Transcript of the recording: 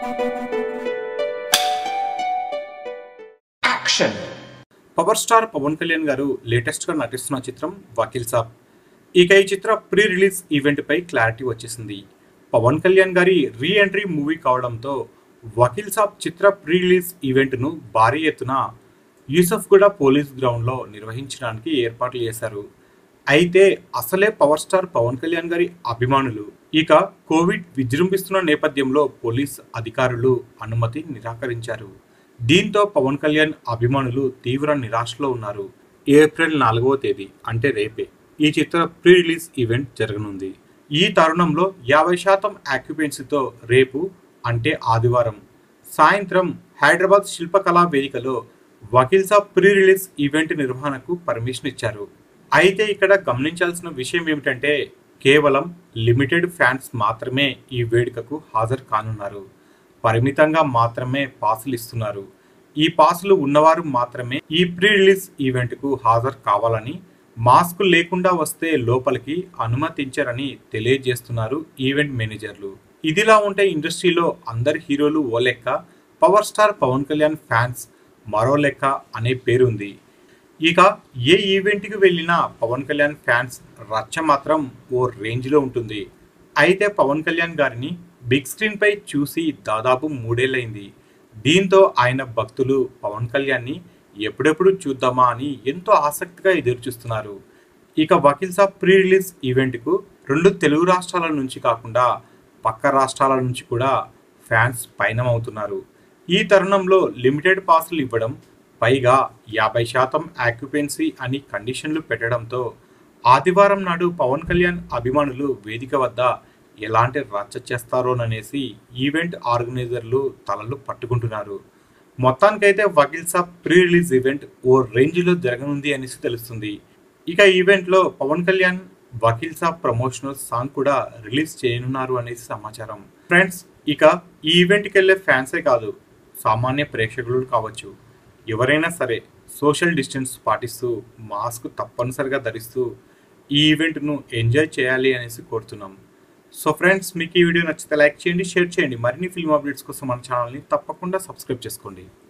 action power star Pawan Kalyan గారు latest గా నటిస్తున్న చిత్రం వకీల్ సాబ్ ఇక ఈ చిత్ర ప్రీ రిలీజ్ ఈవెంట్ పై క్లారిటీ వచ్చేసింది పవన్ కళ్యాణ్ గారి రీ ఎంట్రీ మూవీ కావడంతో వకీల్ సాబ్ చిత్ర ప్రీ రిలీజ్ ఈవెంట్ను భారీ ఎత్తున యూసఫ్గూడ పోలీస్ గ్రౌండ్లో నిర్వహించడానికి ఏర్పాట్లు చేశారు అయితే అసలే పవర్ స్టార్ పవన్ కళ్యాణ్ గారి అభిమానులు ఇక కోవిడ్ విజృంభిస్తున్న నేపథ్యంలో పోలీస్ అధికారులు అనుమతి నిరాకరించారు దీంతో పవన్ కళ్యాణ్ అభిమానులు తీవ్ర నిరాశలో ఉన్నారు ఏప్రిల్ నాలుగవ తేదీ అంటే రేపే ఈ చిత్ర ప్రీ రిలీజ్ ఈవెంట్ జరగనుంది ఈ తరుణంలో యాభై శాతం ఆక్యుపెన్సీతో రేపు అంటే ఆదివారం సాయంత్రం హైదరాబాద్ శిల్పకళా వేదికలో Vakeel Saab pre release event నిర్వహణకు పర్మిషన్ ఇచ్చారు అయితే ఇక్కడ గమనించాల్సిన విషయం ఏమిటంటే కేవలం లిమిటెడ్ ఫ్యాన్స్ మాత్రమే ఈ వేడుకకు హాజరు కానున్నారు పరిమితంగా మాత్రమే పాసులు ఇస్తున్నారు ఈ పాసులు ఉన్నవారు మాత్రమే ఈ ప్రీ రిలీజ్ ఈవెంట్కు హాజరు కావాలని మాస్క్ లేకుండా వస్తే లోపలికి అనుమతించరని తెలియజేస్తున్నారు ఈవెంట్ మేనేజర్లు ఇదిలా ఉంటే ఇండస్ట్రీలో అందరి హీరోలు ఓ లెక్క power star Pawan Kalyan fans మరో లెక్క అనే పేరుంది ఇక ఏ ఈవెంట్కి వెళ్ళినా పవన్ కళ్యాణ్ ఫ్యాన్స్ రచ్చ మాత్రం ఓ రేంజ్లో ఉంటుంది అయితే పవన్ కళ్యాణ్ గారిని బిగ్ స్క్రీన్ పై చూసి దాదాపు మూడేళ్లైంది దీంతో ఆయన భక్తులు పవన్ కళ్యాణ్ని ఎప్పుడెప్పుడు చూద్దామా అని ఎంతో ఆసక్తిగా ఎదురుచూస్తున్నారు ఇక వకీల్ సాబ్ ప్రీ రిలీజ్ ఈవెంట్కు రెండు తెలుగు రాష్ట్రాల నుంచి కాకుండా పక్క రాష్ట్రాల నుంచి కూడా ఫ్యాన్స్ పయనమవుతున్నారు ఈ తరుణంలో లిమిటెడ్ పాసులు ఇవ్వడం పైగా యాభై శాతం ఆక్యుపెన్సీ అని కండిషన్లు పెట్టడంతో ఆదివారం నాడు పవన్ కళ్యాణ్ అభిమానులు వేదిక వద్ద ఎలాంటి రచ్చ చేస్తారోననేసి ఈవెంట్ ఆర్గనైజర్లు తలలు పట్టుకుంటున్నారు మొత్తానికైతే Vakeel Saab pre release event ఓ రేంజ్లో జరగనుంది అనేసి తెలుస్తుంది ఇక ఈవెంట్లో పవన్ కళ్యాణ్ వకీల్ సాబ్ ప్రమోషనల్ సాంగ్ కూడా రిలీజ్ చేయనున్నారు అనేసి సమాచారం ఫ్రెండ్స్ ఇక ఈ ఈవెంట్కి వెళ్ళే ఫ్యాన్సే కాదు సామాన్య ప్రేక్షకులు కావచ్చు ఎవరైనా సరే సోషల్ డిస్టెన్స్ పాటిస్తూ మాస్క్ తప్పనిసరిగా ధరిస్తూ ఈ ఈవెంట్ను ఎంజాయ్ చేయాలి అనేసి కోరుతున్నాం సో ఫ్రెండ్స్ మీకు ఈ వీడియో నచ్చితే లైక్ చేయండి షేర్ చేయండి మరిన్ని ఫిల్మ్ అప్డేట్స్ కోసం మన ఛానల్ని తప్పకుండా సబ్స్క్రైబ్ చేసుకోండి